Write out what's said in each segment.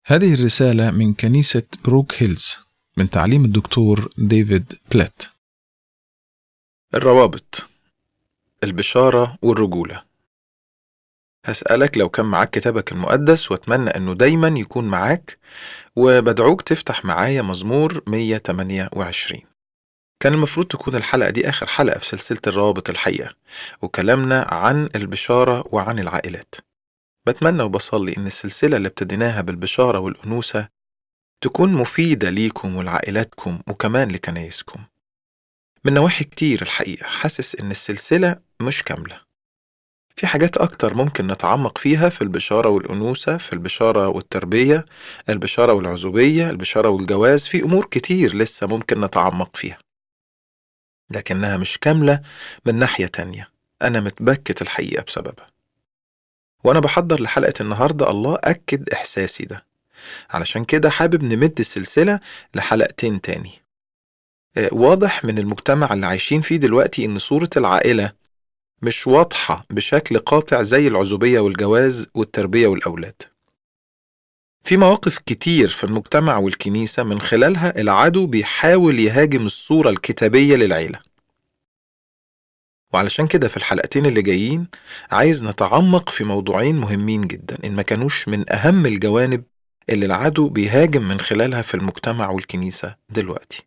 هذه الرسالة من كنيسة بروك هيلز من تعليم الدكتور ديفيد بلات الروابط البشارة والرجولة هسألك لو كان معاك كتابك المقدس واتمنى انه دايما يكون معاك وبدعوك تفتح معايا مزمور 128 كان المفروض تكون الحلقة دي آخر حلقة في سلسلة الروابط الحقيقة وكلامنا عن البشارة وعن العائلات بتمنى وبصلي إن السلسلة اللي ابتديناها بالبشارة والأنوثة تكون مفيدة ليكم ولعائلاتكم وكمان لكنايسكم من نواحي كتير الحقيقة حاسس إن السلسلة مش كاملة في حاجات أكتر ممكن نتعمق فيها في البشارة والأنوثة في البشارة والتربية البشارة والعزوبية البشارة والجواز في أمور كتير لسه ممكن نتعمق فيها لكنها مش كاملة من ناحية تانية أنا متبكت الحقيقة بسببها وأنا بحضر لحلقة النهاردة الله أكد إحساسي ده علشان كده حابب نمد السلسلة لحلقتين تاني آه، واضح من المجتمع اللي عايشين فيه دلوقتي إن صورة العائلة مش واضحة بشكل قاطع زي العزوبية والجواز والتربية والأولاد في مواقف كتير في المجتمع والكنيسة من خلالها العدو بيحاول يهاجم الصورة الكتابية للعيلة وعلشان كده في الحلقتين اللي جايين عايز نتعمق في موضوعين مهمين جدا إن ما كانوش من أهم الجوانب اللي العدو بيهاجم من خلالها في المجتمع والكنيسة دلوقتي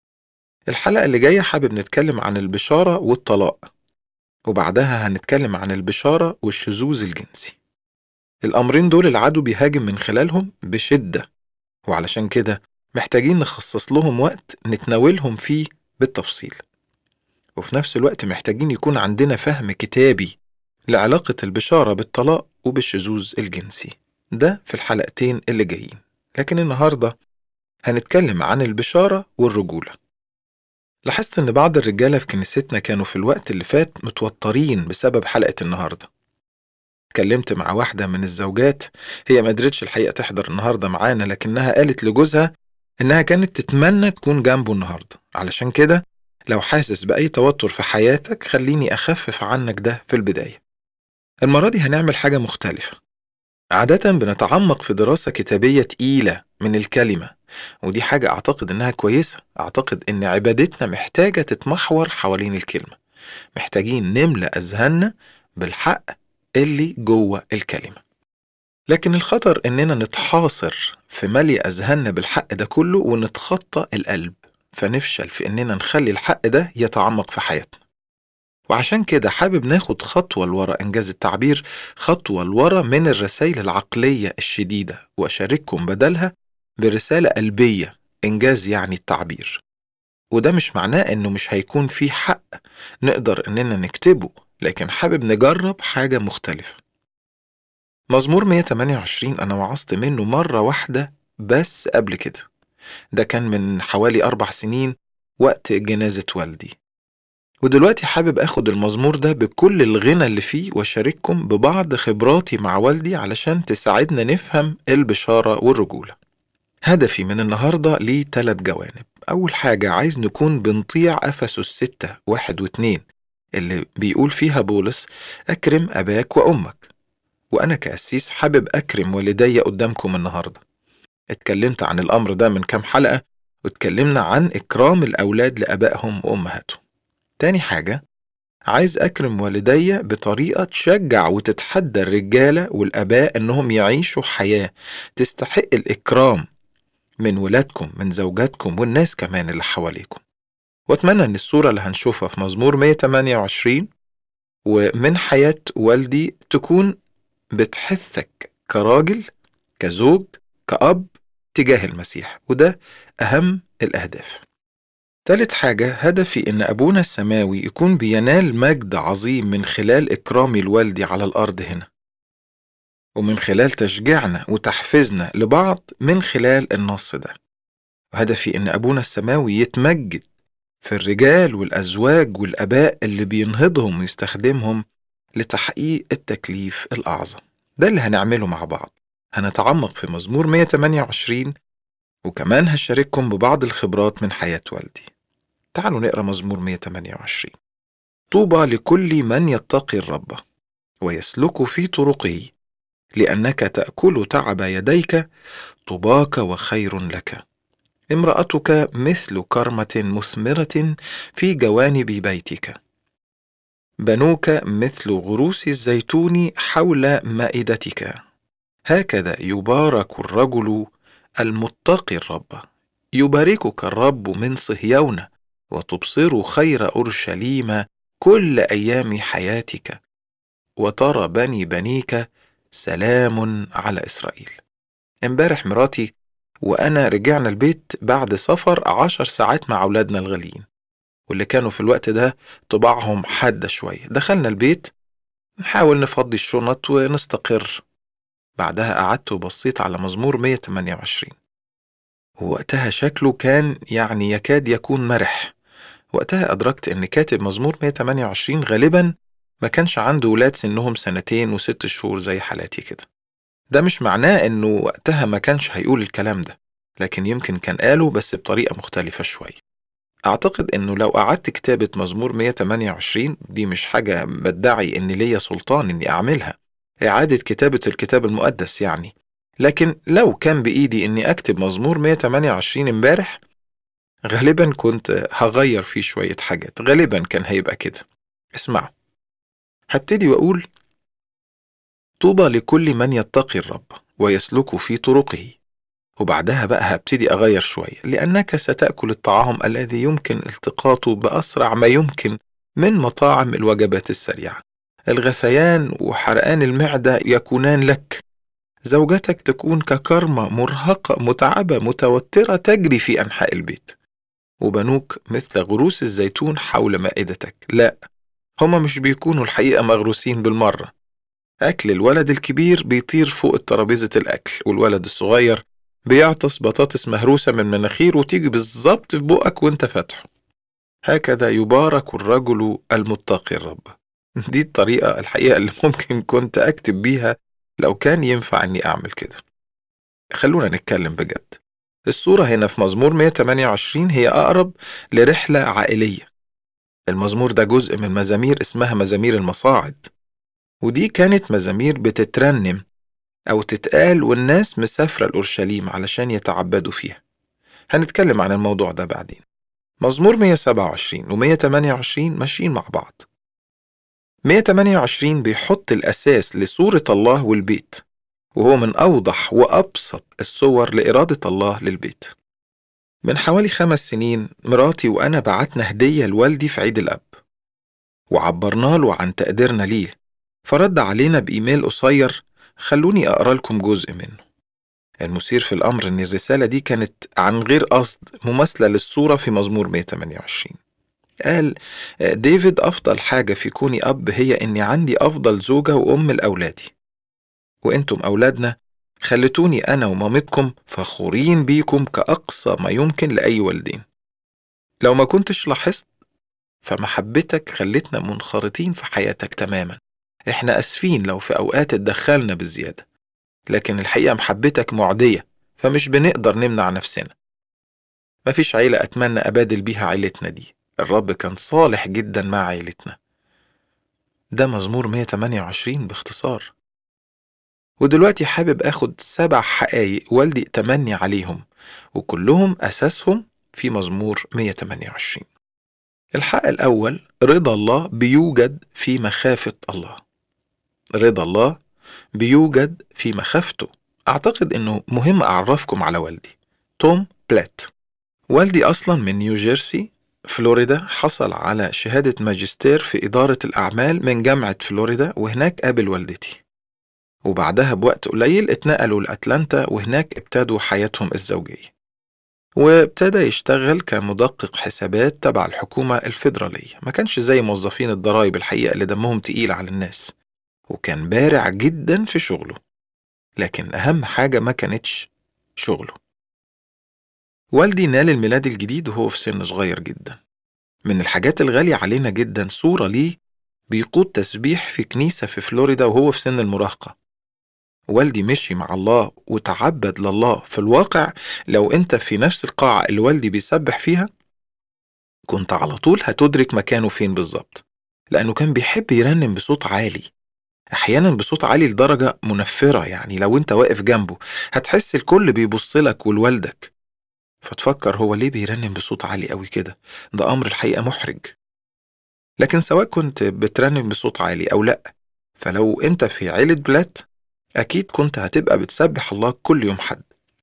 الحلقة اللي جاية حابب نتكلم عن البشارة والطلاق وبعدها هنتكلم عن البشارة والشذوذ الجنسي الأمرين دول العدو بيهاجم من خلالهم بشدة وعلشان كده محتاجين نخصص لهم وقت نتناولهم فيه بالتفصيل وفي نفس الوقت محتاجين يكون عندنا فهم كتابي لعلاقة البشارة بالطلاق وبالشذوذ الجنسي ده في الحلقتين اللي جايين لكن النهاردة هنتكلم عن البشارة والرجولة لاحظت إن بعض الرجالة في كنيستنا كانوا في الوقت اللي فات متوترين بسبب حلقة النهاردة اتكلمت مع واحدة من الزوجات هي ما قدرتش الحقيقة تحضر النهاردة معانا لكنها قالت لجوزها إنها كانت تتمنى تكون جنبه النهاردة علشان كده لو حاسس بأي توتر في حياتك خليني أخفف عنك ده في البداية المرة دي هنعمل حاجة مختلفة عادة بنتعمق في دراسة كتابية تقيلة من الكلمة ودي حاجة أعتقد إنها كويسة أعتقد إن عبادتنا محتاجة تتمحور حوالين الكلمة محتاجين نملأ أذهاننا بالحق اللي جوه الكلمة لكن الخطر إننا نتحاصر في ملء أذهاننا بالحق ده كله ونتخطى القلب فنفشل في إننا نخلي الحق ده يتعمق في حياتنا وعشان كده حابب ناخد خطوة لورا إنجاز التعبير خطوة لورا من الرسائل العقلية الشديدة وأشارككم بدلها برسالة قلبية إنجاز يعني التعبير وده مش معناه إنه مش هيكون في حق نقدر إننا نكتبه لكن حابب نجرب حاجة مختلفة مزمور 128 أنا وعظت منه مرة واحدة بس قبل كده ده كان من حوالي أربع سنين وقت جنازة والدي ودلوقتي حابب اخد المزمور ده بكل الغنى اللي فيه واشارككم ببعض خبراتي مع والدي علشان تساعدنا نفهم البشارة والرجولة هدفي من النهاردة ليه تلات جوانب أول حاجة عايز نكون بنطيع أفسس ستة واحد واتنين اللي بيقول فيها بولس أكرم أباك وأمك وأنا كأسيس حابب أكرم والدي قدامكم النهاردة اتكلمت عن الأمر ده من كام حلقة واتكلمنا عن إكرام الأولاد لأبائهم وأمهاتهم تاني حاجة عايز أكرم والدي بطريقة تشجع وتتحدى الرجالة والآباء إنهم يعيشوا حياة تستحق الإكرام من ولادكم من زوجاتكم والناس كمان اللي حواليكم وأتمنى إن الصورة اللي هنشوفها في مزمور 128 ومن حياة والدي تكون بتحثك كراجل كزوج كأب تجاه المسيح وده أهم الأهداف تالت حاجة هدفي إن أبونا السماوي يكون بينال مجد عظيم من خلال إكرامي لوالدي على الأرض هنا ومن خلال تشجيعنا وتحفيزنا لبعض من خلال النص ده وهدفي إن أبونا السماوي يتمجد في الرجال والأزواج والآباء اللي بينهضهم ويستخدمهم لتحقيق التكليف الأعظم ده اللي هنعمله مع بعض هنتعمق في مزمور 128 وكمان هشارككم ببعض الخبرات من حياة والدي تعالوا نقرأ مزمور 128 طوبى لكل من يتقي الرب ويسلك في طرقه لأنك تأكل تعب يديك طباك وخير لك امرأتك مثل كرمة مثمرة في جوانب بيتك بنوك مثل غروس الزيتون حول مائدتك هكذا يبارك الرجل المتقي الرب يباركك الرب من صهيون وتبصر خير اورشليم كل ايام حياتك وترى بني بنيك سلام على اسرائيل امبارح مراتي وانا رجعنا البيت بعد سفر عشر ساعات مع اولادنا الغاليين واللي كانوا في الوقت ده طباعهم حادة شوية دخلنا البيت نحاول نفضي الشنط ونستقر بعدها قعدت وبصيت على مزمور 128 ووقتها شكله كان يعني يكاد يكون مرح وقتها أدركت إن كاتب مزمور 128 غالبا ما كانش عنده ولاد سنهم سنتين وست شهور زي حالاتي كده ده مش معناه إنه وقتها ما كانش هيقول الكلام ده لكن يمكن كان قاله بس بطريقة مختلفة شوية أعتقد إنه لو قعدت كتابة مزمور 128 دي مش حاجة بدعي إن ليا سلطان إني أعملها إعادة كتابة الكتاب المقدس يعني لكن لو كان بإيدي إني أكتب مزمور 128 امبارح غالبا كنت هغير فيه شوية حاجات غالبا كان هيبقى كده اسمعوا هبتدي وأقول طوبى لكل من يتقي الرب ويسلك في طرقه وبعدها بقى هبتدي أغير شوية لأنك ستأكل الطعام الذي يمكن التقاطه بأسرع ما يمكن من مطاعم الوجبات السريعة الغثيان وحرقان المعدة يكونان لك زوجتك تكون ككرمة مرهقة متعبة متوترة تجري في أنحاء البيت وبنوك مثل غروس الزيتون حول مائدتك لا هما مش بيكونوا الحقيقة مغروسين بالمرة أكل الولد الكبير بيطير فوق ترابيزة الأكل والولد الصغير بيعطس بطاطس مهروسة من مناخير وتيجي بالظبط في بقك وانت فاتحه هكذا يبارك الرجل المتقي الرب دي الطريقة الحقيقة اللي ممكن كنت أكتب بيها لو كان ينفع إني أعمل كده خلونا نتكلم بجد الصورة هنا في مزمور 128 هي أقرب لرحلة عائلية المزمور ده جزء من مزامير اسمها مزامير المصاعد ودي كانت مزامير بتترنم أو تتقال والناس مسافرة لأورشليم علشان يتعبدوا فيها هنتكلم عن الموضوع ده بعدين مزمور 127 و 128 ماشيين مع بعض 128 بيحط الأساس لصورة الله والبيت وهو من أوضح وأبسط الصور لإرادة الله للبيت من حوالي خمس سنين مراتي وأنا بعتنا هدية لوالدي في عيد الأب وعبرنا له عن تقديرنا ليه فرد علينا بإيميل قصير خلوني أقرأ لكم جزء منه المثير في الأمر إن الرسالة دي كانت عن غير قصد مماثلة للصورة في مزمور 128 قال ديفيد أفضل حاجة في كوني أب هي إني عندي أفضل زوجة وأم لأولادي وإنتم أولادنا خلتوني أنا ومامتكم فخورين بيكم كأقصى ما يمكن لأي والدين لو ما كنتش لاحظت فمحبتك خلتنا منخرطين في حياتك تماما احنا اسفين لو في اوقات اتدخلنا بالزيادة لكن الحقيقة محبتك معدية فمش بنقدر نمنع نفسنا مفيش عيلة أتمنى أبادل بيها عيلتنا دي الرب كان صالح جدا مع عيلتنا ده مزمور 128 باختصار ودلوقتي حابب أخد سبع حقايق والدي تمني عليهم وكلهم أساسهم في مزمور 128 الحق الأول رضا الله بيوجد في مخافة الله رضا الله بيوجد في مخافته أعتقد إنه مهم أعرفكم على والدي توم بلات والدي أصلا من نيوجيرسي فلوريدا حصل على شهادة ماجستير في إدارة الأعمال من جامعة فلوريدا وهناك قابل والدتي وبعدها بوقت قليل اتنقلوا لأتلانتا وهناك ابتدوا حياتهم الزوجية وابتدى يشتغل كمدقق حسابات تبع الحكومة الفيدرالية ما كانش زي موظفين الضرايب الحقيقة اللي دمهم تقيل على الناس وكان بارع جدا في شغله لكن أهم حاجة ما كانتش شغله والدي نال الميلاد الجديد وهو في سن صغير جدا من الحاجات الغالية علينا جدا صورة ليه بيقود تسبيح في كنيسة في فلوريدا وهو في سن المراهقة والدي مشي مع الله وتعبد لله في الواقع لو انت في نفس القاعة اللي والدي بيسبح فيها كنت على طول هتدرك مكانه فين بالظبط لأنه كان بيحب يرنم بصوت عالي أحيانا بصوت عالي لدرجة منفرة يعني لو أنت واقف جنبه هتحس الكل بيبص لك ولوالدك فتفكر هو ليه بيرنم بصوت عالي قوي كده ده أمر الحقيقة محرج لكن سواء كنت بترنم بصوت عالي أو لأ فلو أنت في عيلة بلاد أكيد كنت هتبقى بتسبح الله كل يوم حد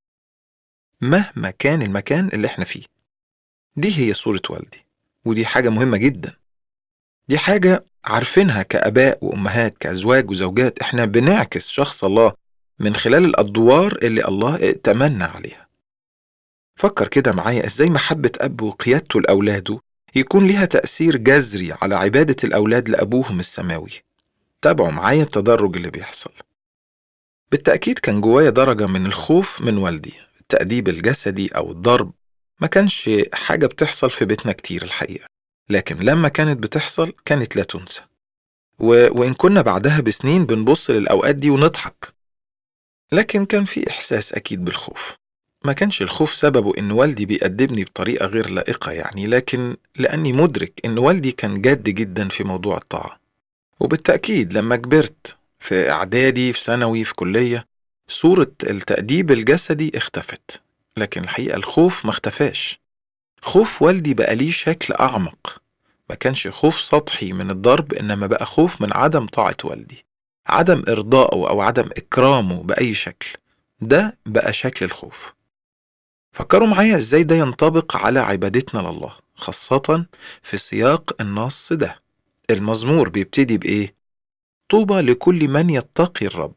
مهما كان المكان اللي احنا فيه دي هي صورة والدي ودي حاجة مهمة جدا دي حاجة عارفينها كآباء وأمهات كأزواج وزوجات احنا بنعكس شخص الله من خلال الأدوار اللي الله ائتمنا عليها فكر كده معايا ازاي محبة أب وقيادته لأولاده يكون ليها تأثير جذري على عبادة الأولاد لأبوهم السماوي تابعوا معايا التدرج اللي بيحصل بالتأكيد كان جوايا درجة من الخوف من والدي التأديب الجسدي أو الضرب ما كانش حاجة بتحصل في بيتنا كتير الحقيقة لكن لما كانت بتحصل كانت لا تنسى و... وإن كنا بعدها بسنين بنبص للأوقات دي ونضحك لكن كان في إحساس أكيد بالخوف ما كانش الخوف سببه إن والدي بيأدبني بطريقة غير لائقة يعني لكن لأني مدرك إن والدي كان جاد جدا في موضوع الطاعة وبالتأكيد لما كبرت في إعدادي في ثانوي في كلية صورة التأديب الجسدي اختفت لكن الحقيقة الخوف ما اختفاش خوف والدي بقى ليه شكل أعمق ما كانش خوف سطحي من الضرب إنما بقى خوف من عدم طاعة والدي عدم إرضائه أو عدم إكرامه بأي شكل ده بقى شكل الخوف فكروا معايا إزاي ده ينطبق على عبادتنا لله خاصة في سياق النص ده المزمور بيبتدي بإيه؟ طوبى لكل من يتقي الرب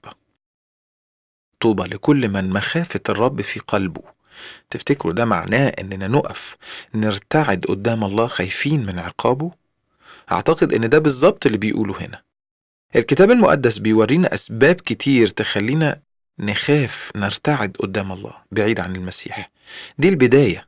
طوبى لكل من مخافة الرب في قلبه تفتكروا ده معناه اننا نقف نرتعد قدام الله خايفين من عقابه اعتقد ان ده بالظبط اللي بيقوله هنا الكتاب المقدس بيورينا اسباب كتير تخلينا نخاف نرتعد قدام الله بعيد عن المسيح دي البدايه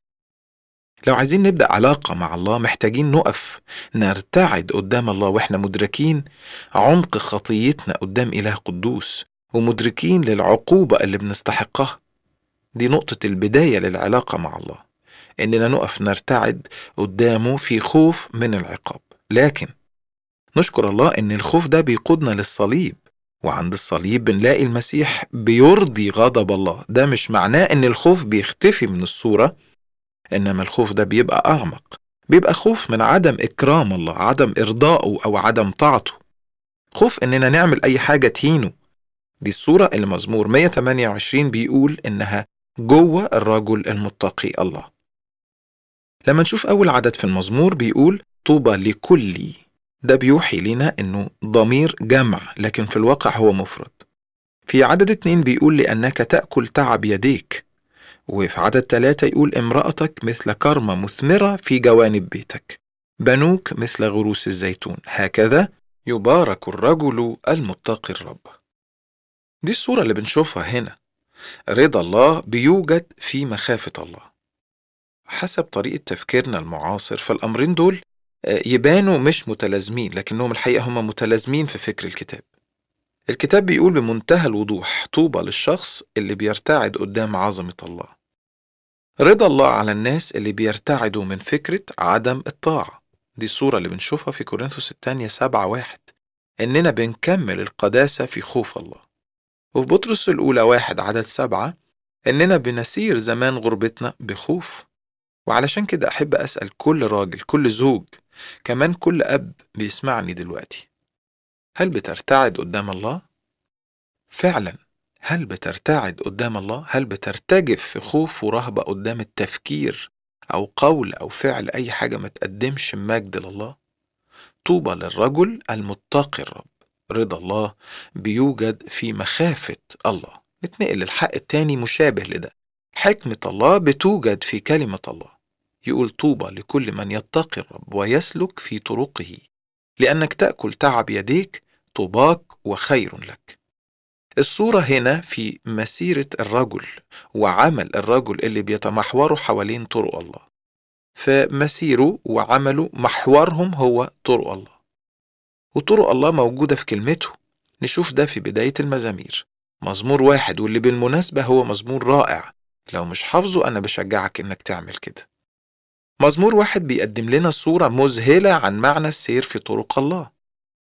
لو عايزين نبدا علاقه مع الله محتاجين نقف نرتعد قدام الله واحنا مدركين عمق خطيتنا قدام اله قدوس ومدركين للعقوبه اللي بنستحقها دي نقطة البداية للعلاقة مع الله إننا نقف نرتعد قدامه في خوف من العقاب لكن نشكر الله إن الخوف ده بيقودنا للصليب وعند الصليب بنلاقي المسيح بيرضي غضب الله ده مش معناه إن الخوف بيختفي من الصورة إنما الخوف ده بيبقى أعمق بيبقى خوف من عدم إكرام الله عدم إرضائه أو عدم طاعته خوف إننا نعمل أي حاجة تهينه دي الصورة اللي مزمور 128 بيقول إنها جوه الرجل المتقي الله لما نشوف أول عدد في المزمور بيقول طوبى لكل ده بيوحي لنا إنه ضمير جمع لكن في الواقع هو مفرد في عدد اتنين بيقول لأنك تأكل تعب يديك وفي عدد ثلاثة يقول امرأتك مثل كرمة مثمرة في جوانب بيتك بنوك مثل غروس الزيتون هكذا يبارك الرجل المتقي الرب دي الصورة اللي بنشوفها هنا رضا الله بيوجد في مخافة الله حسب طريقة تفكيرنا المعاصر فالأمرين دول يبانوا مش متلازمين لكنهم الحقيقة هم متلازمين في فكر الكتاب الكتاب بيقول بمنتهى الوضوح طوبى للشخص اللي بيرتعد قدام عظمة الله رضا الله على الناس اللي بيرتعدوا من فكرة عدم الطاعة دي الصورة اللي بنشوفها في كورنثوس الثانية سبعة واحد إننا بنكمل القداسة في خوف الله وفي بطرس الأولى واحد عدد سبعة إننا بنسير زمان غربتنا بخوف وعلشان كده أحب أسأل كل راجل كل زوج كمان كل أب بيسمعني دلوقتي هل بترتعد قدام الله؟ فعلا هل بترتعد قدام الله؟ هل بترتجف في خوف ورهبة قدام التفكير أو قول أو فعل أي حاجة ما تقدمش مجد لله؟ طوبى للرجل المتقي الرب رضا الله بيوجد في مخافة الله نتنقل للحق التاني مشابه لده حكمة الله بتوجد في كلمة الله يقول طوبى لكل من يتقي الرب ويسلك في طرقه لأنك تأكل تعب يديك طوباك وخير لك الصورة هنا في مسيرة الرجل وعمل الرجل اللي بيتمحوروا حوالين طرق الله فمسيره وعمله محورهم هو طرق الله وطرق الله موجودة في كلمته نشوف ده في بداية المزامير مزمور واحد واللي بالمناسبة هو مزمور رائع لو مش حافظه أنا بشجعك إنك تعمل كده مزمور واحد بيقدم لنا صورة مذهلة عن معنى السير في طرق الله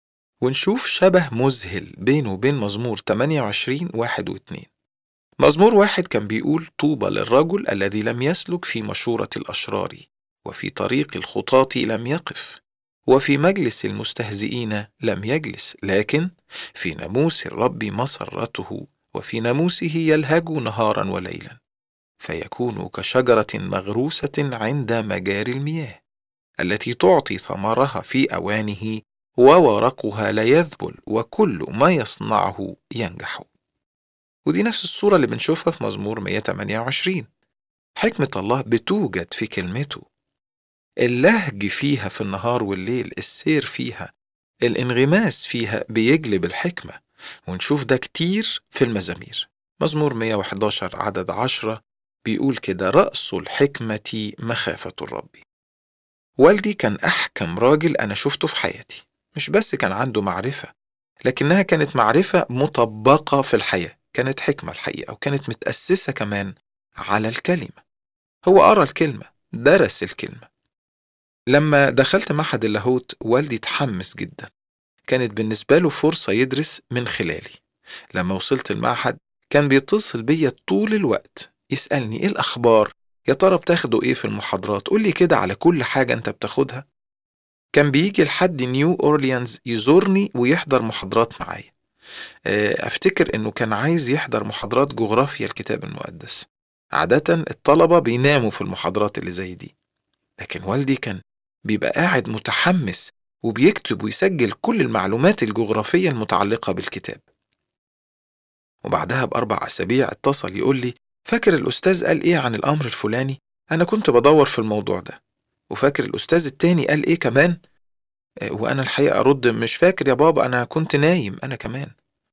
ونشوف شبه مذهل بينه وبين مزمور 28 واحد واتنين مزمور واحد كان بيقول طوبى للرجل الذي لم يسلك في مشورة الأشرار وفي طريق الخطاة لم يقف وفي مجلس المستهزئين لم يجلس لكن في ناموس الرب مسرته وفي ناموسه يلهج نهارا وليلا فيكون كشجرة مغروسة عند مجاري المياه التي تعطي ثمرها في أوانه وورقها لا يذبل وكل ما يصنعه ينجح ودي نفس الصورة اللي بنشوفها في مزمور 128 حكمة الله بتوجد في كلمته اللهج فيها في النهار والليل السير فيها الانغماس فيها بيجلب الحكمة ونشوف ده كتير في المزامير مزمور 111 عدد 10 بيقول كده رأس الحكمة مخافة الرب والدي كان أحكم راجل أنا شفته في حياتي مش بس كان عنده معرفة لكنها كانت معرفة مطبقة في الحياة كانت حكمة الحقيقة وكانت متأسسة كمان على الكلمة هو قرأ الكلمة درس الكلمة لما دخلت معهد اللاهوت والدي اتحمس جدا كانت بالنسبة له فرصة يدرس من خلالي لما وصلت المعهد كان بيتصل بيا طول الوقت يسألني ايه الأخبار يا ترى بتاخدوا ايه في المحاضرات قول لي كده على كل حاجة انت بتاخدها كان بيجي لحد نيو أورليانز يزورني ويحضر محاضرات معايا أفتكر إنه كان عايز يحضر محاضرات جغرافيا الكتاب المقدس عادة الطلبة بيناموا في المحاضرات اللي زي دي لكن والدي كان بيبقى قاعد متحمس وبيكتب ويسجل كل المعلومات الجغرافية المتعلقة بالكتاب وبعدها بأربع أسابيع اتصل يقول لي فاكر الأستاذ قال إيه عن الأمر الفلاني؟ أنا كنت بدور في الموضوع ده وفاكر الأستاذ التاني قال إيه كمان؟ وأنا الحقيقة أرد مش فاكر يا بابا أنا كنت نايم أنا كمان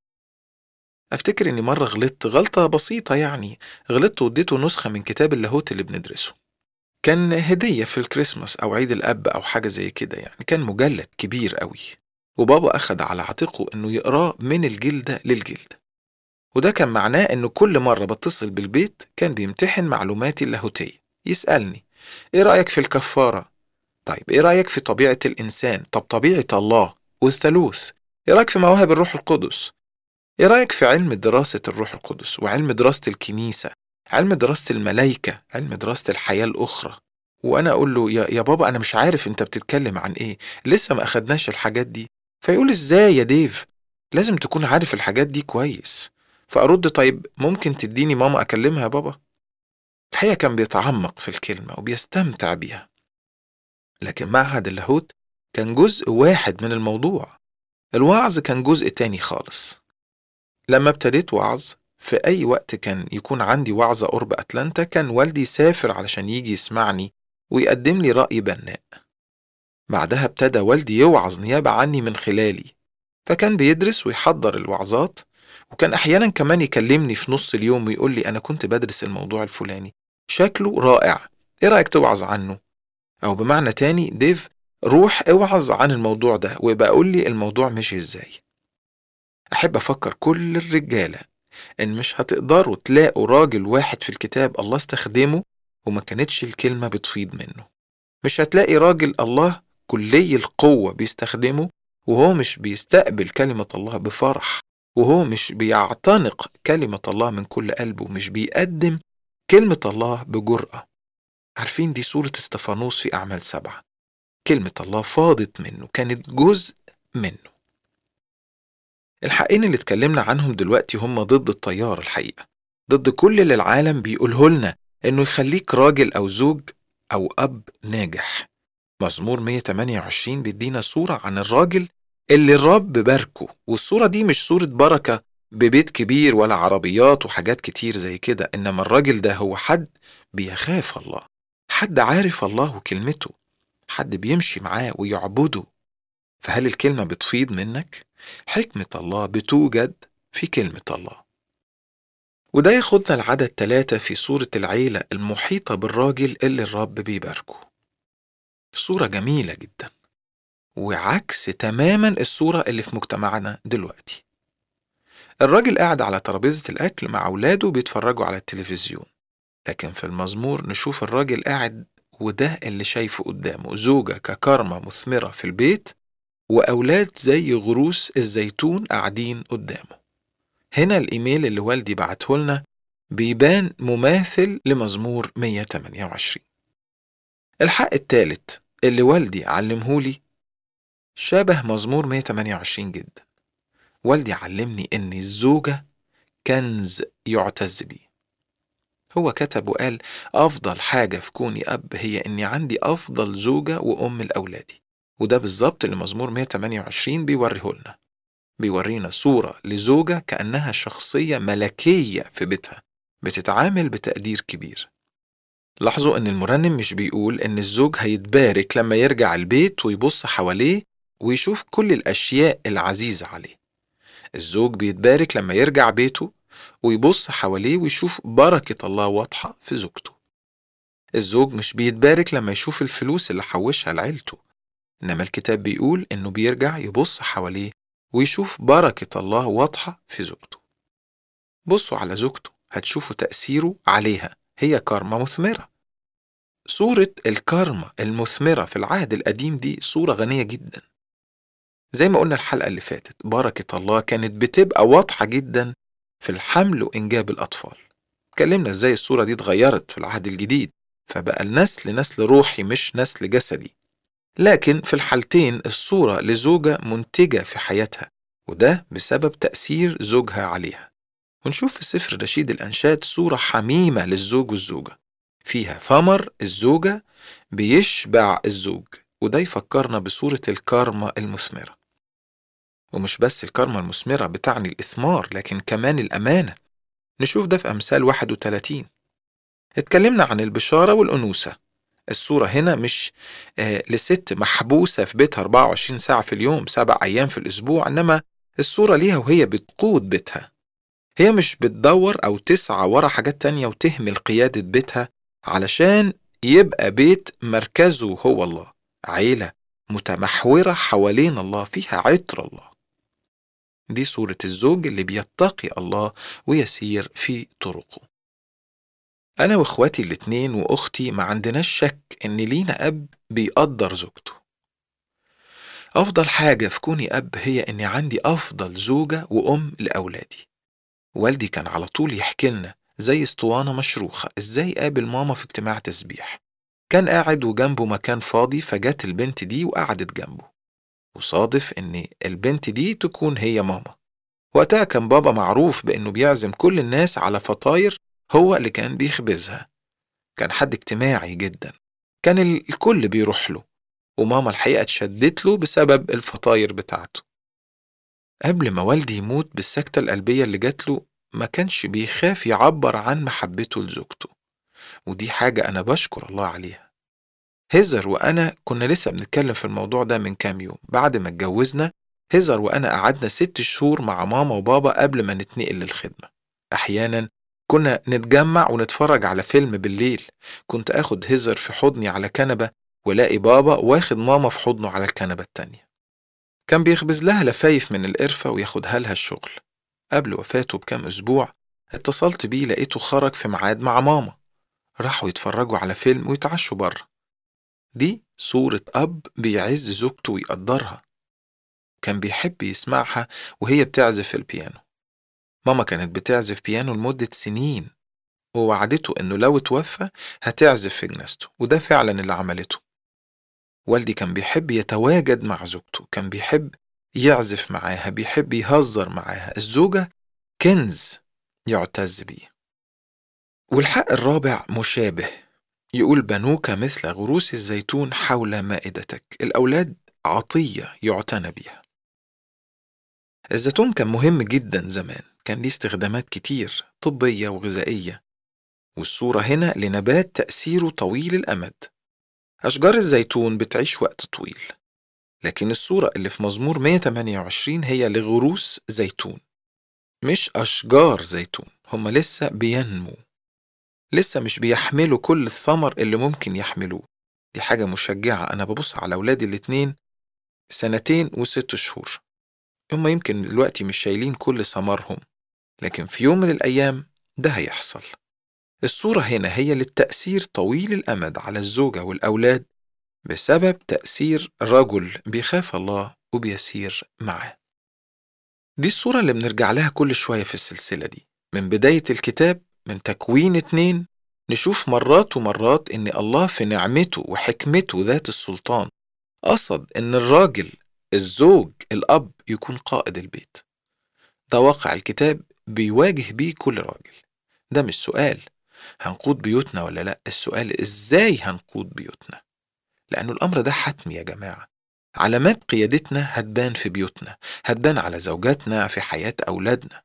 أفتكر إني مرة غلطت غلطة بسيطة يعني غلطت واديته نسخة من كتاب اللاهوت اللي بندرسه كان هدية في الكريسماس أو عيد الأب أو حاجة زي كده يعني كان مجلد كبير قوي وبابا أخد على عاتقه إنه يقراه من الجلدة للجلدة وده كان معناه إنه كل مرة بتصل بالبيت كان بيمتحن معلوماتي اللاهوتية يسألني إيه رأيك في الكفارة؟ طيب إيه رأيك في طبيعة الإنسان؟ طب طبيعة الله والثالوث إيه رأيك في مواهب الروح القدس؟ إيه رأيك في علم دراسة الروح القدس وعلم دراسة الكنيسة علم دراسة الملايكة علم دراسة الحياة الأخرى وأنا أقول له يا, يا بابا أنا مش عارف أنت بتتكلم عن إيه لسه ما أخدناش الحاجات دي فيقول إزاي يا ديف لازم تكون عارف الحاجات دي كويس فأرد طيب ممكن تديني ماما أكلمها يا بابا الحقيقة كان بيتعمق في الكلمة وبيستمتع بيها لكن معهد اللاهوت كان جزء واحد من الموضوع الوعظ كان جزء تاني خالص لما ابتديت وعظ في أي وقت كان يكون عندي وعظة قرب أتلانتا كان والدي سافر علشان يجي يسمعني ويقدم لي رأي بناء بعدها ابتدى والدي يوعظ نيابة عني من خلالي فكان بيدرس ويحضر الوعظات وكان أحيانا كمان يكلمني في نص اليوم ويقول لي أنا كنت بدرس الموضوع الفلاني شكله رائع إيه رأيك توعظ عنه؟ أو بمعنى تاني ديف روح اوعظ عن الموضوع ده ويبقى قول لي الموضوع مشي ازاي أحب أفكر كل الرجالة إن مش هتقدروا تلاقوا راجل واحد في الكتاب الله استخدمه وما كانتش الكلمة بتفيض منه مش هتلاقي راجل الله كلي القوة بيستخدمه وهو مش بيستقبل كلمة الله بفرح وهو مش بيعتنق كلمة الله من كل قلبه مش بيقدم كلمة الله بجرأة عارفين دي سورة استفانوس في أعمال سبعة كلمة الله فاضت منه كانت جزء منه الحقين اللي اتكلمنا عنهم دلوقتي هم ضد التيار الحقيقة ضد كل اللي العالم بيقوله لنا إنه يخليك راجل أو زوج أو أب ناجح مزمور 128 بيدينا صورة عن الراجل اللي الرب باركه والصورة دي مش صورة بركة ببيت كبير ولا عربيات وحاجات كتير زي كده إنما الراجل ده هو حد بيخاف الله حد عارف الله وكلمته حد بيمشي معاه ويعبده فهل الكلمة بتفيض منك؟ حكمة الله بتوجد في كلمة الله وده ياخدنا العدد ثلاثة في صورة العيلة المحيطة بالراجل اللي الرب بيباركه صورة جميلة جدا وعكس تماما الصورة اللي في مجتمعنا دلوقتي الراجل قاعد على ترابيزة الأكل مع أولاده بيتفرجوا على التلفزيون لكن في المزمور نشوف الراجل قاعد وده اللي شايفه قدامه زوجة ككرمة مثمرة في البيت وأولاد زي غروس الزيتون قاعدين قدامه هنا الإيميل اللي والدي بعته لنا بيبان مماثل لمزمور 128 الحق الثالث اللي والدي علمهولي شبه مزمور 128 جدا والدي علمني إن الزوجة كنز يعتز بيه هو كتب وقال أفضل حاجة في كوني أب هي إني عندي أفضل زوجة وأم لأولادي وده بالظبط اللي مزمور 128 بيوريه لنا بيورينا صورة لزوجة كأنها شخصية ملكية في بيتها بتتعامل بتقدير كبير لاحظوا إن المرنم مش بيقول إن الزوج هيتبارك لما يرجع البيت ويبص حواليه ويشوف كل الأشياء العزيزة عليه الزوج بيتبارك لما يرجع بيته ويبص حواليه ويشوف بركة الله واضحة في زوجته الزوج مش بيتبارك لما يشوف الفلوس اللي حوشها لعيلته إنما الكتاب بيقول إنه بيرجع يبص حواليه ويشوف بركة الله واضحة في زوجته بصوا على زوجته هتشوفوا تأثيره عليها هي كارما مثمرة صورة الكارما المثمرة في العهد القديم دي صورة غنية جدا زي ما قلنا الحلقة اللي فاتت بركة الله كانت بتبقى واضحة جدا في الحمل وإنجاب الأطفال اتكلمنا ازاي الصورة دي اتغيرت في العهد الجديد فبقى النسل نسل روحي مش نسل جسدي لكن في الحالتين الصورة لزوجة منتجة في حياتها وده بسبب تأثير زوجها عليها ونشوف في سفر رشيد الأنشاد صورة حميمة للزوج والزوجة فيها ثمر الزوجة بيشبع الزوج وده يفكرنا بصورة الكارما المثمرة ومش بس الكارما المثمرة بتعني الإثمار لكن كمان الأمانة نشوف ده في أمثال 31 اتكلمنا عن البشارة والأنوثة الصورة هنا مش آه لست محبوسة في بيتها 24 ساعة في اليوم سبع أيام في الأسبوع إنما الصورة ليها وهي بتقود بيتها هي مش بتدور أو تسعى ورا حاجات تانية وتهمل قيادة بيتها علشان يبقى بيت مركزه هو الله عيلة متمحورة حوالين الله فيها عطر الله دي صورة الزوج اللي بيتقي الله ويسير في طرقه أنا وإخواتي الاتنين وأختي ما عندناش شك إن لينا أب بيقدر زوجته أفضل حاجة في كوني أب هي إني عندي أفضل زوجة وأم لأولادي والدي كان على طول يحكي لنا زي اسطوانة مشروخة إزاي قابل ماما في اجتماع تسبيح كان قاعد وجنبه مكان فاضي فجت البنت دي وقعدت جنبه وصادف إن البنت دي تكون هي ماما وقتها كان بابا معروف بإنه بيعزم كل الناس على فطاير هو اللي كان بيخبزها كان حد اجتماعي جدا كان الكل بيروح له وماما الحقيقة اتشدت له بسبب الفطاير بتاعته قبل ما والدي يموت بالسكتة القلبية اللي جات له ما كانش بيخاف يعبر عن محبته لزوجته ودي حاجة أنا بشكر الله عليها هزر وأنا كنا لسه بنتكلم في الموضوع ده من كام يوم بعد ما اتجوزنا هزر وأنا قعدنا ست شهور مع ماما وبابا قبل ما نتنقل للخدمة أحيانا كنا نتجمع ونتفرج على فيلم بالليل كنت أخد هزر في حضني على كنبة ولاقي بابا واخد ماما في حضنه على الكنبة التانية كان بيخبز لها لفايف من القرفة وياخدها لها الشغل قبل وفاته بكام أسبوع اتصلت بيه لقيته خرج في ميعاد مع ماما راحوا يتفرجوا على فيلم ويتعشوا بره دي صورة أب بيعز زوجته ويقدرها كان بيحب يسمعها وهي بتعزف البيانو ماما كانت بتعزف بيانو لمدة سنين ووعدته إنه لو توفى هتعزف في جنازته وده فعلا اللي عملته والدي كان بيحب يتواجد مع زوجته كان بيحب يعزف معاها بيحب يهزر معاها الزوجة كنز يعتز بيه والحق الرابع مشابه يقول بنوك مثل غروس الزيتون حول مائدتك الأولاد عطية يعتنى بيها الزيتون كان مهم جدا زمان كان ليه استخدامات كتير طبية وغذائية والصورة هنا لنبات تأثيره طويل الأمد أشجار الزيتون بتعيش وقت طويل لكن الصورة اللي في مزمور 128 هي لغروس زيتون مش أشجار زيتون هما لسه بينمو لسه مش بيحملوا كل الثمر اللي ممكن يحملوه دي حاجة مشجعة أنا ببص على أولادي الاتنين سنتين وست شهور هما يمكن دلوقتي مش شايلين كل ثمرهم لكن في يوم من الأيام ده هيحصل الصورة هنا هي للتأثير طويل الأمد على الزوجة والأولاد بسبب تأثير رجل بيخاف الله وبيسير معاه دي الصورة اللي بنرجع لها كل شوية في السلسلة دي من بداية الكتاب من تكوين اتنين نشوف مرات ومرات إن الله في نعمته وحكمته ذات السلطان قصد إن الراجل الزوج الأب يكون قائد البيت ده واقع الكتاب بيواجه بيه كل راجل ده مش سؤال هنقود بيوتنا ولا لا السؤال ازاي هنقود بيوتنا لأنه الأمر ده حتمي يا جماعة علامات قيادتنا هتبان في بيوتنا هتبان على زوجاتنا في حياة أولادنا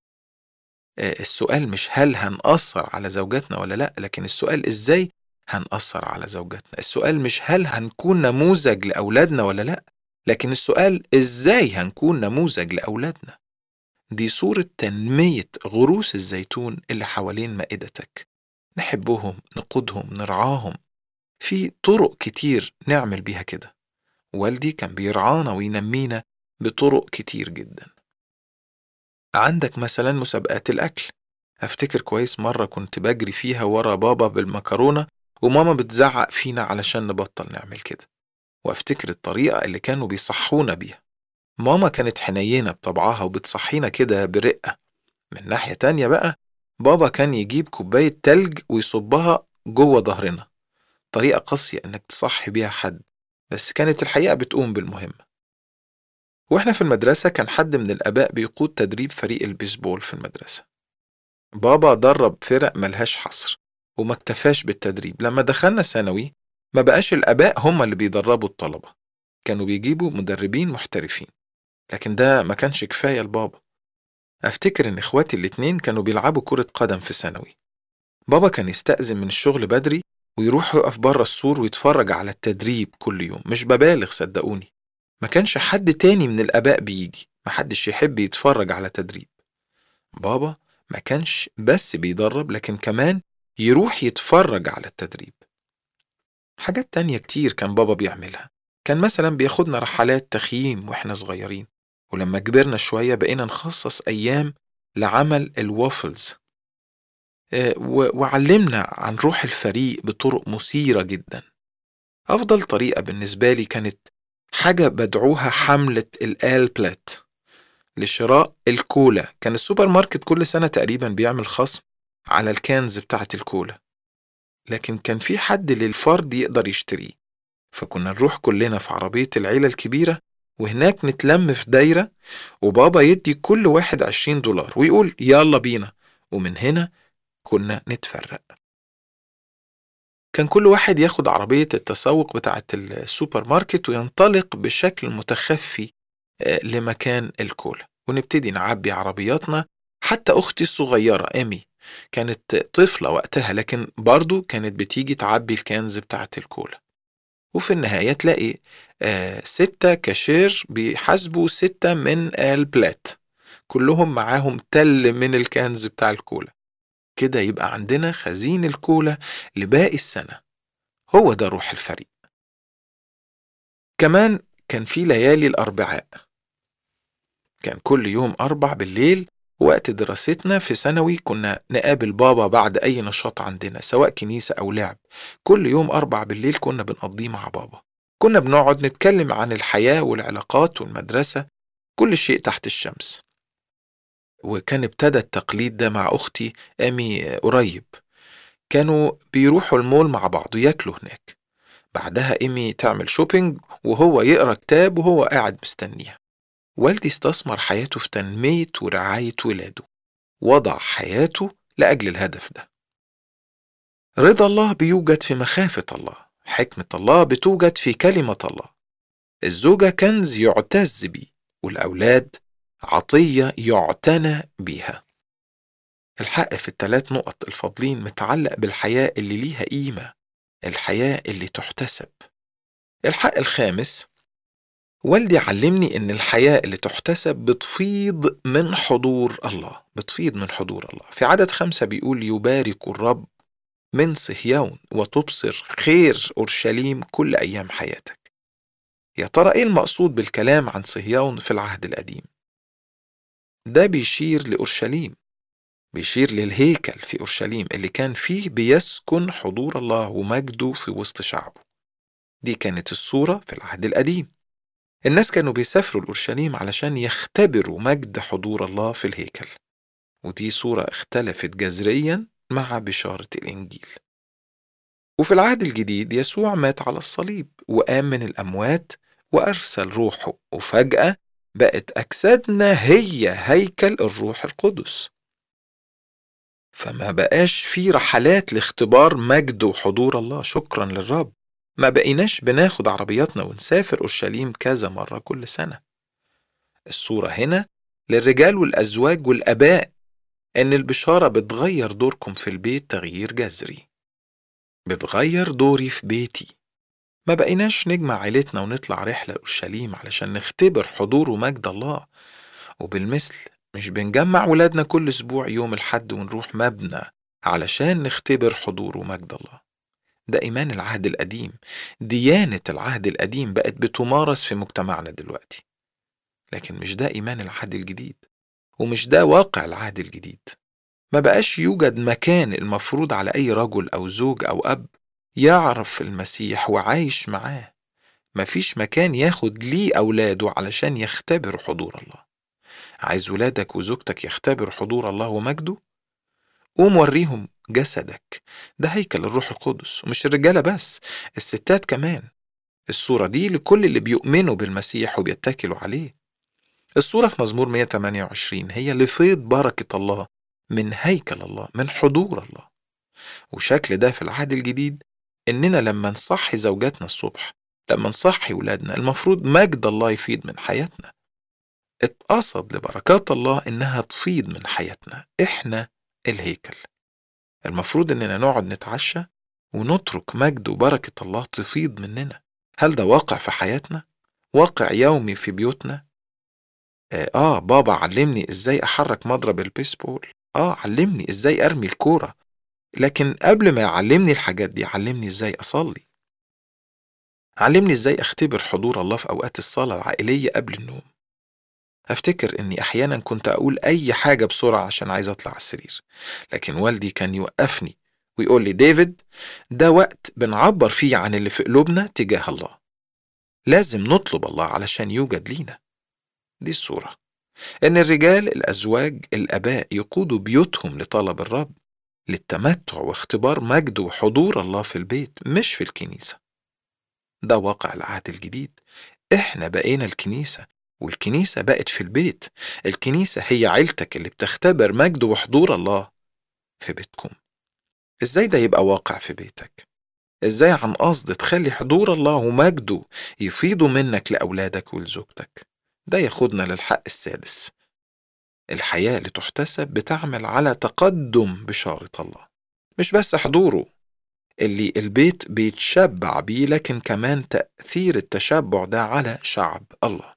آه، السؤال مش هل هنأثر على زوجاتنا ولا لا لكن السؤال ازاي هنأثر على زوجاتنا السؤال مش هل هنكون نموذج لأولادنا ولا لا لكن السؤال ازاي هنكون نموذج لأولادنا دي صورة تنمية غروس الزيتون اللي حوالين مائدتك نحبهم نقودهم نرعاهم في طرق كتير نعمل بيها كده والدي كان بيرعانا وينمينا بطرق كتير جدا عندك مثلا مسابقات الأكل أفتكر كويس مرة كنت بجري فيها ورا بابا بالمكرونة وماما بتزعق فينا علشان نبطل نعمل كده وأفتكر الطريقة اللي كانوا بيصحونا بيها ماما كانت حنينة بطبعها وبتصحينا كده برقة من ناحية تانية بقى بابا كان يجيب كوباية تلج ويصبها جوه ظهرنا طريقة قاسية إنك تصحي بيها حد بس كانت الحقيقة بتقوم بالمهمة وإحنا في المدرسة كان حد من الآباء بيقود تدريب فريق البيسبول في المدرسة بابا درب فرق ملهاش حصر وما اكتفاش بالتدريب لما دخلنا ثانوي ما بقاش الآباء هم اللي بيدربوا الطلبة كانوا بيجيبوا مدربين محترفين لكن ده ما كانش كفاية لبابا أفتكر إن إخواتي الاتنين كانوا بيلعبوا كرة قدم في ثانوي بابا كان يستأذن من الشغل بدري ويروح يقف بره السور ويتفرج على التدريب كل يوم مش ببالغ صدقوني ما كانش حد تاني من الآباء بيجي محدش يحب يتفرج على تدريب بابا ما كانش بس بيدرب لكن كمان يروح يتفرج على التدريب حاجات تانية كتير كان بابا بيعملها كان مثلا بياخدنا رحلات تخييم واحنا صغيرين ولما كبرنا شوية بقينا نخصص أيام لعمل الوافلز آه، و- وعلمنا عن روح الفريق بطرق مثيرة جدا أفضل طريقة بالنسبة لي كانت حاجة بدعوها حملة الآل بلات لشراء الكولا كان السوبر ماركت كل سنة تقريبا بيعمل خصم على الكنز بتاعة الكولا لكن كان في حد للفرد يقدر يشتريه فكنا نروح كلنا في عربية العيلة الكبيرة وهناك نتلم في دايرة وبابا يدي كل واحد عشرين دولار ويقول يلا بينا ومن هنا كنا نتفرق كان كل واحد ياخد عربية التسوق بتاعة السوبر ماركت وينطلق بشكل متخفي آه، لمكان الكولا ونبتدي نعبي عربياتنا حتى أختي الصغيرة إيمي كانت طفلة وقتها لكن برضو كانت بتيجي تعبي الكنز بتاعة الكولا وفي النهاية تلاقي آه ستة كاشير بيحاسبوا ستة من البلات كلهم معاهم تل من الكنز بتاع الكولا كده يبقى عندنا خزين الكولا لباقي السنة هو ده روح الفريق كمان كان في ليالي الأربعاء كان كل يوم أربع بالليل وقت دراستنا في ثانوي كنا نقابل بابا بعد أي نشاط عندنا سواء كنيسة أو لعب كل يوم أربع بالليل كنا بنقضيه مع بابا كنا بنقعد نتكلم عن الحياة والعلاقات والمدرسة كل شيء تحت الشمس وكان ابتدى التقليد ده مع أختي أمي قريب كانوا بيروحوا المول مع بعض وياكلوا هناك بعدها إيمي تعمل شوبينج وهو يقرأ كتاب وهو قاعد مستنيها والدي استثمر حياته في تنمية ورعاية ولاده وضع حياته لأجل الهدف ده رضا الله بيوجد في مخافة الله حكمة الله بتوجد في كلمة الله الزوجة كنز يعتز بيه والأولاد عطية يعتنى بيها الحق في الثلاث نقط الفاضلين متعلق بالحياة اللي ليها قيمة الحياة اللي تحتسب الحق الخامس والدي علمني إن الحياة اللي تحتسب بتفيض من حضور الله بتفيض من حضور الله في عدد خمسة بيقول يبارك الرب من صهيون وتبصر خير أورشليم كل أيام حياتك يا ترى إيه المقصود بالكلام عن صهيون في العهد القديم ده بيشير لأورشليم بيشير للهيكل في أورشليم اللي كان فيه بيسكن حضور الله ومجده في وسط شعبه دي كانت الصورة في العهد القديم الناس كانوا بيسافروا لأورشليم علشان يختبروا مجد حضور الله في الهيكل ودي صورة اختلفت جذريا مع بشارة الإنجيل وفي العهد الجديد يسوع مات على الصليب وقام من الأموات وأرسل روحه وفجأة بقت أجسادنا هي هيكل الروح القدس فما بقاش في رحلات لاختبار مجد وحضور الله شكرا للرب ما بقيناش بناخد عربياتنا ونسافر أورشليم كذا مرة كل سنة الصورة هنا للرجال والأزواج والأباء إن البشارة بتغير دوركم في البيت تغيير جذري بتغير دوري في بيتي ما بقيناش نجمع عيلتنا ونطلع رحلة لأورشليم علشان نختبر حضور ومجد الله وبالمثل مش بنجمع ولادنا كل أسبوع يوم الحد ونروح مبنى علشان نختبر حضور ومجد الله ده إيمان العهد القديم ديانة العهد القديم بقت بتمارس في مجتمعنا دلوقتي لكن مش ده إيمان العهد الجديد ومش ده واقع العهد الجديد ما بقاش يوجد مكان المفروض على أي رجل أو زوج أو أب يعرف المسيح وعايش معاه مفيش مكان ياخد ليه أولاده علشان يختبروا حضور الله عايز ولادك وزوجتك يختبروا حضور الله ومجده قوم وريهم جسدك ده هيكل الروح القدس ومش الرجالة بس الستات كمان الصورة دي لكل اللي بيؤمنوا بالمسيح وبيتكلوا عليه الصورة في مزمور 128 هي لفيض بركة الله من هيكل الله من حضور الله وشكل ده في العهد الجديد إننا لما نصحي زوجاتنا الصبح لما نصحي ولادنا المفروض مجد الله يفيض من حياتنا اتقصد لبركات الله إنها تفيض من حياتنا إحنا الهيكل المفروض إننا نقعد نتعشى ونترك مجد وبركة الله تفيض مننا هل ده واقع في حياتنا؟ واقع يومي في بيوتنا؟ آه, آه بابا علمني إزاي أحرك مضرب البيسبول آه علمني إزاي أرمي الكورة لكن قبل ما يعلمني الحاجات دي علمني إزاي أصلي علمني إزاي أختبر حضور الله في أوقات الصلاة العائلية قبل النوم أفتكر إني أحيانا كنت أقول أي حاجة بسرعة عشان عايز أطلع على السرير لكن والدي كان يوقفني ويقول لي ديفيد ده وقت بنعبر فيه عن اللي في قلوبنا تجاه الله لازم نطلب الله علشان يوجد لينا دي الصورة إن الرجال الأزواج الآباء يقودوا بيوتهم لطلب الرب للتمتع واختبار مجد وحضور الله في البيت مش في الكنيسة ده واقع العهد الجديد احنا بقينا الكنيسة والكنيسة بقت في البيت الكنيسة هي عيلتك اللي بتختبر مجد وحضور الله في بيتكم ازاي ده يبقى واقع في بيتك ازاي عن قصد تخلي حضور الله ومجده يفيضوا منك لأولادك ولزوجتك ده ياخدنا للحق السادس الحياة اللي تحتسب بتعمل على تقدم بشارة الله مش بس حضوره اللي البيت بيتشبع بيه لكن كمان تأثير التشبع ده على شعب الله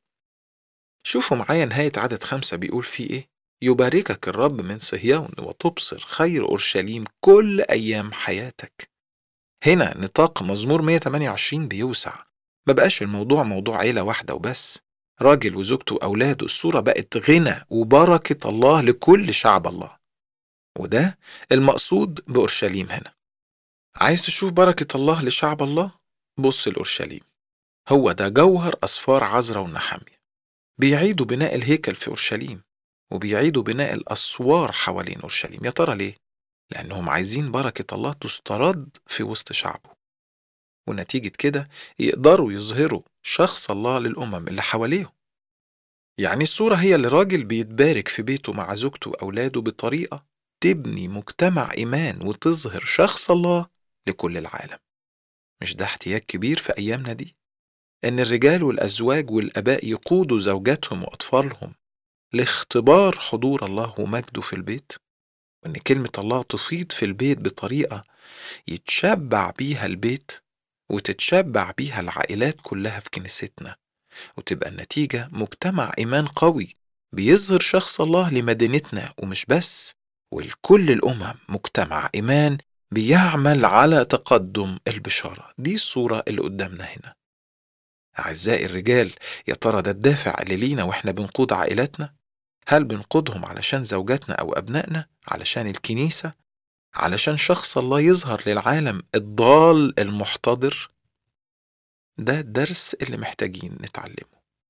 شوفوا معايا نهاية عدد خمسة بيقول فيه إيه يباركك الرب من صهيون وتبصر خير أورشليم كل أيام حياتك هنا نطاق مزمور 128 بيوسع ما بقاش الموضوع موضوع عيلة واحدة وبس راجل وزوجته وأولاده الصورة بقت غنى وبركة الله لكل شعب الله وده المقصود بأورشليم هنا عايز تشوف بركة الله لشعب الله بص لأورشليم هو ده جوهر أسفار عزرا والنحامية بيعيدوا بناء الهيكل في أورشليم وبيعيدوا بناء الأسوار حوالين أورشليم يا ترى ليه؟ لأنهم عايزين بركة الله تسترد في وسط شعبه ونتيجة كده يقدروا يظهروا شخص الله للأمم اللي حواليهم يعني الصورة هي اللي راجل بيتبارك في بيته مع زوجته وأولاده بطريقة تبني مجتمع إيمان وتظهر شخص الله لكل العالم مش ده احتياج كبير في أيامنا دي؟ إن الرجال والأزواج والآباء يقودوا زوجاتهم وأطفالهم لاختبار حضور الله ومجده في البيت وإن كلمة الله تفيض في البيت بطريقة يتشبع بيها البيت وتتشبع بيها العائلات كلها في كنيستنا وتبقى النتيجة مجتمع إيمان قوي بيظهر شخص الله لمدينتنا ومش بس ولكل الأمم مجتمع إيمان بيعمل على تقدم البشارة دي الصورة اللي قدامنا هنا أعزائي الرجال يا ترى ده الدافع اللي لينا وإحنا بنقود عائلاتنا؟ هل بنقودهم علشان زوجاتنا أو أبنائنا؟ علشان الكنيسة؟ علشان شخص الله يظهر للعالم الضال المحتضر؟ ده الدرس اللي محتاجين نتعلمه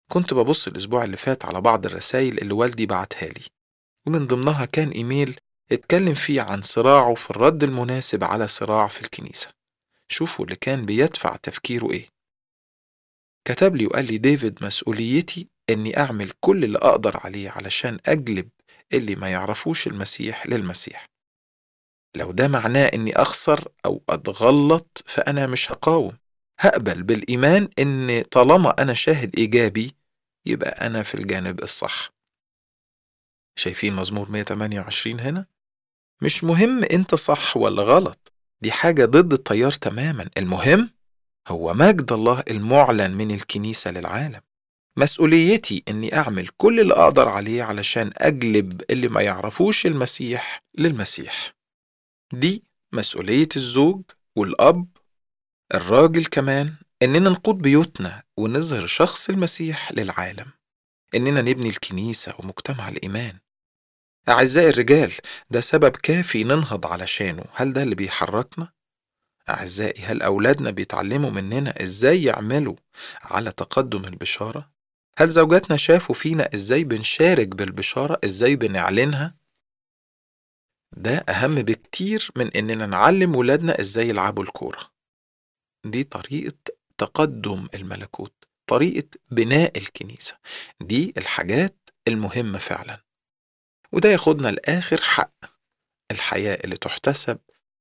كنت ببص الأسبوع اللي فات على بعض الرسائل اللي والدي بعتها لي ومن ضمنها كان إيميل اتكلم فيه عن صراعه في الرد المناسب على صراع في الكنيسة شوفوا اللي كان بيدفع تفكيره إيه كتب لي وقال لي ديفيد مسؤوليتي إني أعمل كل اللي أقدر عليه علشان أجلب اللي ما يعرفوش المسيح للمسيح لو ده معناه إني أخسر أو أتغلط فأنا مش هقاوم هقبل بالإيمان إن طالما أنا شاهد إيجابي يبقى أنا في الجانب الصح شايفين مزمور 128 هنا؟ مش مهم أنت صح ولا غلط دي حاجة ضد التيار تماما المهم هو مجد الله المعلن من الكنيسة للعالم مسؤوليتي إني أعمل كل اللي أقدر عليه علشان أجلب اللي ما يعرفوش المسيح للمسيح دي مسؤولية الزوج والأب الراجل كمان إننا نقود بيوتنا ونظهر شخص المسيح للعالم إننا نبني الكنيسة ومجتمع الإيمان أعزائي الرجال ده سبب كافي ننهض علشانه هل ده اللي بيحركنا؟ أعزائي هل أولادنا بيتعلموا مننا إزاي يعملوا على تقدم البشارة؟ هل زوجاتنا شافوا فينا إزاي بنشارك بالبشارة؟ إزاي بنعلنها؟ ده أهم بكتير من إننا نعلم ولادنا إزاي يلعبوا الكورة دي طريقة تقدم الملكوت طريقة بناء الكنيسة دي الحاجات المهمة فعلا وده ياخدنا لآخر حق الحياة اللي تحتسب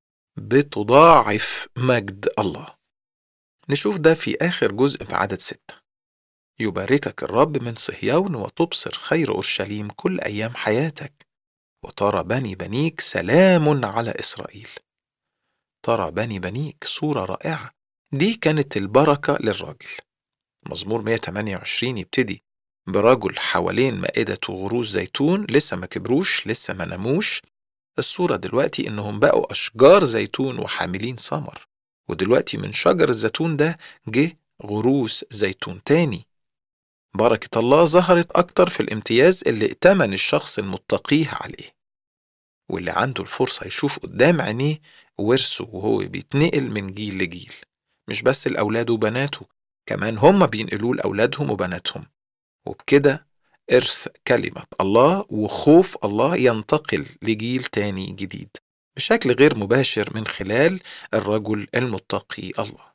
بتضاعف مجد الله نشوف ده في آخر جزء في عدد ستة يباركك الرب من صهيون وتبصر خير أورشليم كل أيام حياتك وترى بني بنيك سلام على إسرائيل ترى بني بنيك صورة رائعة دي كانت البركة للراجل مزمور 128 يبتدي برجل حوالين مائدة وغروس زيتون لسه ما كبروش لسه ما نموش الصورة دلوقتي إنهم بقوا أشجار زيتون وحاملين ثمر ودلوقتي من شجر الزيتون ده جه غروس زيتون تاني بركة الله ظهرت أكتر في الامتياز اللي ائتمن الشخص المتقيه عليه واللي عنده الفرصة يشوف قدام عينيه ورثه وهو بيتنقل من جيل لجيل مش بس الأولاد وبناته كمان هم بينقلوه لأولادهم وبناتهم وبكده إرث كلمة الله وخوف الله ينتقل لجيل تاني جديد بشكل غير مباشر من خلال الرجل المتقي الله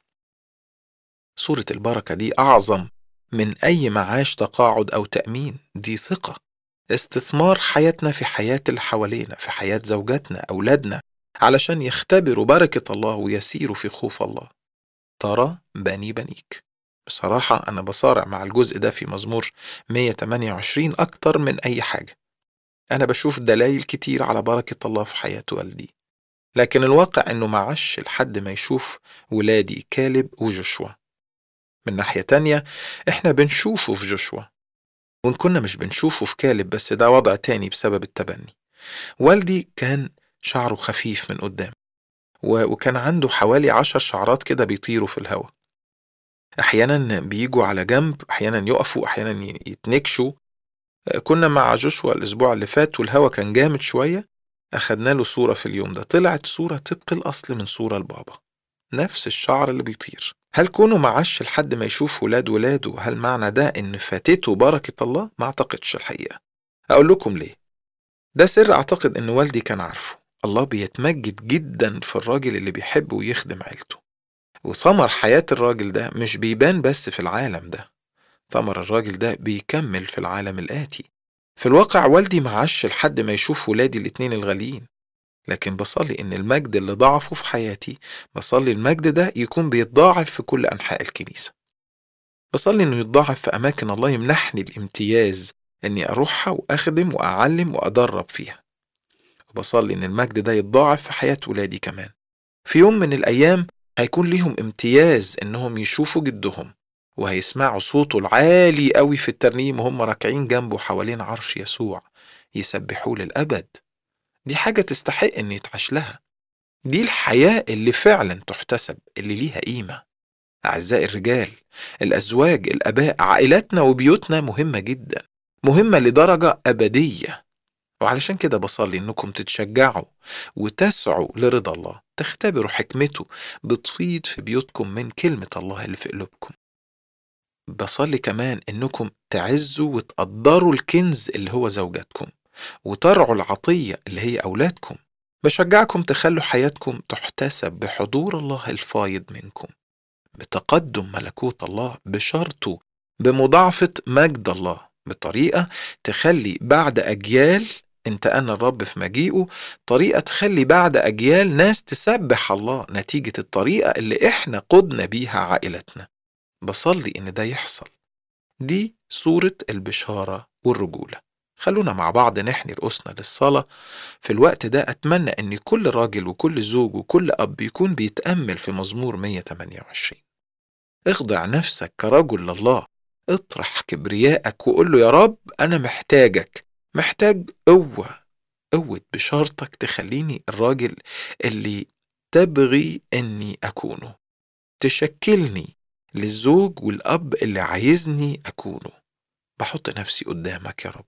صورة البركة دي أعظم من أي معاش تقاعد أو تأمين دي ثقة استثمار حياتنا في حياة اللي حوالينا في حياة زوجاتنا أولادنا علشان يختبروا بركة الله ويسيروا في خوف الله ترى بني بنيك بصراحة أنا بصارع مع الجزء ده في مزمور 128 أكتر من أي حاجة أنا بشوف دلائل كتير على بركة الله في حياة والدي لكن الواقع إنه ما عش لحد ما يشوف ولادي كالب وجوشوا من ناحية تانية إحنا بنشوفه في جوشوا وإن كنا مش بنشوفه في كالب بس ده وضع تاني بسبب التبني والدي كان شعره خفيف من قدام وكان عنده حوالي عشر شعرات كده بيطيروا في الهواء أحيانا بيجوا على جنب أحيانا يقفوا أحيانا يتنكشوا كنا مع جوشوا الأسبوع اللي فات والهوا كان جامد شوية أخدنا له صورة في اليوم ده طلعت صورة طبق الأصل من صورة البابا نفس الشعر اللي بيطير هل كونه معش لحد ما يشوف ولاد ولاده هل معنى ده إن فاتته بركة الله؟ ما أعتقدش الحقيقة أقول لكم ليه ده سر أعتقد إن والدي كان عارفه الله بيتمجد جدا في الراجل اللي بيحب ويخدم عيلته وثمر حياة الراجل ده مش بيبان بس في العالم ده ثمر الراجل ده بيكمل في العالم الآتي في الواقع والدي معاش لحد ما يشوف ولادي الاتنين الغاليين لكن بصلي إن المجد اللي ضعفه في حياتي بصلي المجد ده يكون بيتضاعف في كل أنحاء الكنيسة بصلي إنه يتضاعف في أماكن الله يمنحني الامتياز إني أروحها وأخدم وأعلم وأدرب فيها وبصلي إن المجد ده يتضاعف في حياة ولادي كمان في يوم من الأيام هيكون ليهم امتياز إنهم يشوفوا جدهم وهيسمعوا صوته العالي قوي في الترنيم وهم راكعين جنبه حوالين عرش يسوع يسبحوه للأبد دي حاجة تستحق إن يتعاش لها دي الحياة اللي فعلا تحتسب اللي ليها قيمة أعزائي الرجال الأزواج الآباء عائلاتنا وبيوتنا مهمة جدا مهمة لدرجة أبدية وعلشان كده بصلي إنكم تتشجعوا وتسعوا لرضا الله تختبروا حكمته بتفيض في بيوتكم من كلمة الله اللي في قلوبكم بصلي كمان إنكم تعزوا وتقدروا الكنز اللي هو زوجاتكم وترعوا العطية اللي هي أولادكم بشجعكم تخلوا حياتكم تحتسب بحضور الله الفايض منكم بتقدم ملكوت الله بشرطه بمضاعفة مجد الله بطريقة تخلي بعد أجيال انت أنا الرب في مجيئه طريقة تخلي بعد أجيال ناس تسبح الله نتيجة الطريقة اللي إحنا قدنا بيها عائلتنا بصلي إن ده يحصل دي صورة البشارة والرجولة خلونا مع بعض نحني رؤوسنا للصلاة في الوقت ده أتمنى أن كل راجل وكل زوج وكل أب يكون بيتأمل في مزمور 128 اخضع نفسك كرجل لله اطرح كبريائك وقول له يا رب أنا محتاجك محتاج قوة قوة بشارتك تخليني الراجل اللي تبغي أني أكونه تشكلني للزوج والأب اللي عايزني أكونه بحط نفسي قدامك يا رب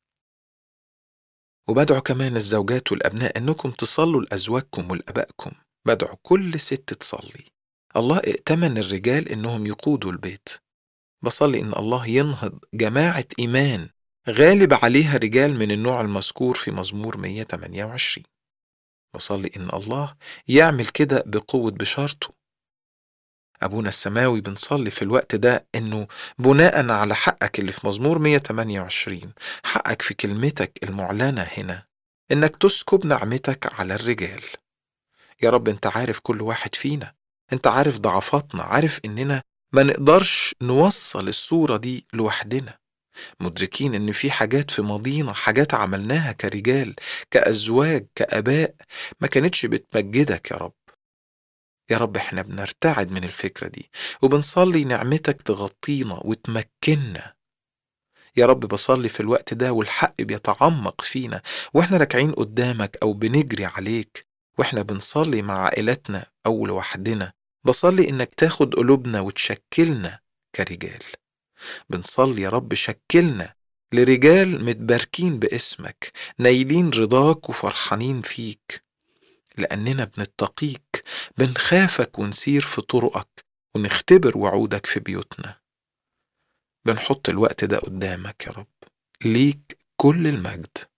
وبدعو كمان الزوجات والأبناء أنكم تصلوا لأزواجكم ولأبائكم بدعو كل ست تصلي الله ائتمن الرجال أنهم يقودوا البيت بصلي إن الله ينهض جماعة إيمان غالب عليها رجال من النوع المذكور في مزمور 128 بصلي إن الله يعمل كده بقوة بشارته أبونا السماوي بنصلي في الوقت ده إنه بناء على حقك اللي في مزمور 128 حقك في كلمتك المعلنة هنا إنك تسكب نعمتك على الرجال يا رب أنت عارف كل واحد فينا أنت عارف ضعفاتنا عارف إننا ما نقدرش نوصل الصورة دي لوحدنا مدركين ان في حاجات في ماضينا حاجات عملناها كرجال كأزواج كأباء ما كانتش بتمجدك يا رب يا رب احنا بنرتعد من الفكرة دي وبنصلي نعمتك تغطينا وتمكننا يا رب بصلي في الوقت ده والحق بيتعمق فينا واحنا راكعين قدامك او بنجري عليك واحنا بنصلي مع عائلتنا او لوحدنا بصلي انك تاخد قلوبنا وتشكلنا كرجال بنصلي يا رب شكلنا لرجال متباركين باسمك نايلين رضاك وفرحانين فيك لأننا بنتقيك بنخافك ونسير في طرقك ونختبر وعودك في بيوتنا بنحط الوقت ده قدامك يا رب ليك كل المجد